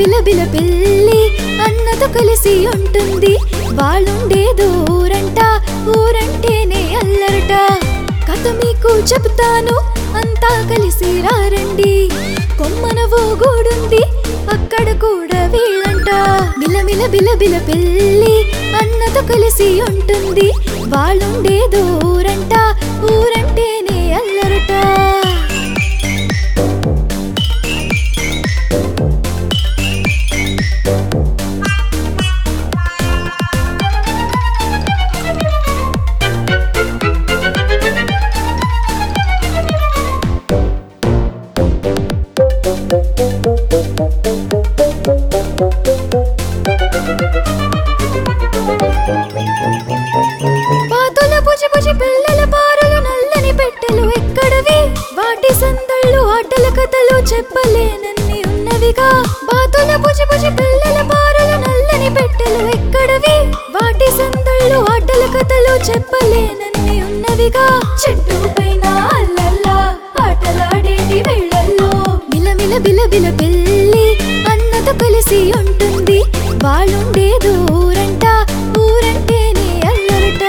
బిల బిల పిల్లి అన్నతో కలిసి ఉంటుంది వాళ్ళుండే దూరంట ఊరంటేనే అల్లరట కథ మీకు చెబుతాను అంతా కలిసి రారండి కొమ్మన ఓ గూడుంది అక్కడ కూడా వీళ్ళంట మిలమిల బిల బిల పిల్లి అన్నతో కలిసి ఉంటుంది వాళ్ళుండే దూరంట ఊరంటేనే అల్లరట పాతుల పుచి పుచి పిల్లల పారలు నల్లని పెట్టెలు ఎక్కడవి వాటి సందళ్ళు ఆటల కథలు చెప్పలేనన్ని ఉన్నవిగా బాతుల పుచి పుచి పిల్లల పారలు నల్లని పెట్టెలు ఎక్కడవి వాటి సందళ్ళు ఆటల కథలు చెప్పలేనన్ని ఉన్నవిగా చెట్టు పైన అల్లల్లా ఆటలాడేటి వేళల్లో మిలమిల బిల బిల పిల్లి అన్నతో కలిసి ఉంటుంది వాళ్ళుండే దూరంట ఊరంటేనే అల్లరట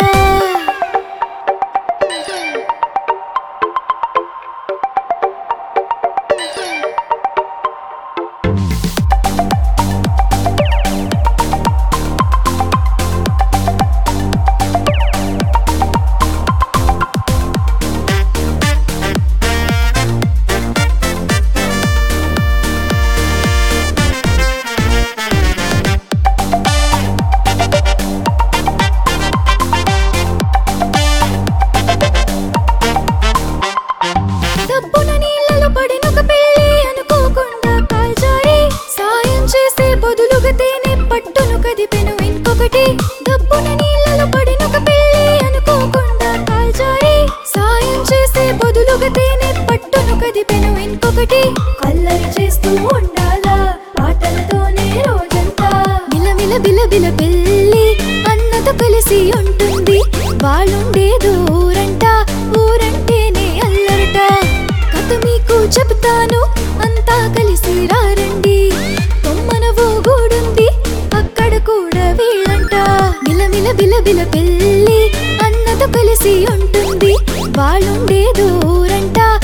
డబ్బున నీళ్ళలో పడినొక పెళ్ళి అనుకోకుండా కాల్జారి సాయం చేసే బదులుగా తేనె పట్టును కదిపెను ఇంకొకటి డబ్బున నీళ్ళలో పడినొక పెళ్ళి అనుకోకుండా కాల్జారి సాయం చేసే బదులుగా తేనె పట్టును కదిపెను ఇంకొకటి అల్లరి చేస్తూ ఉండాలా ఆటలతోనే రోజంతా మిలమిల బిల బిల పిల్లి అన్నతో కలిసి ఉంటుంది వాళ్ళుండే దూరంట ఊరంటేనే అల్లరట కథ మీకు చెబుతాను అంతా కలిసి రారండి కొమ్మన ఓ గూడుంది అక్కడ కూడా వీళ్ళంట మిలమిల బిల బిల పిల్లి అన్నతో కలిసి ఉంటుంది వాళ్ళుండే దూరంట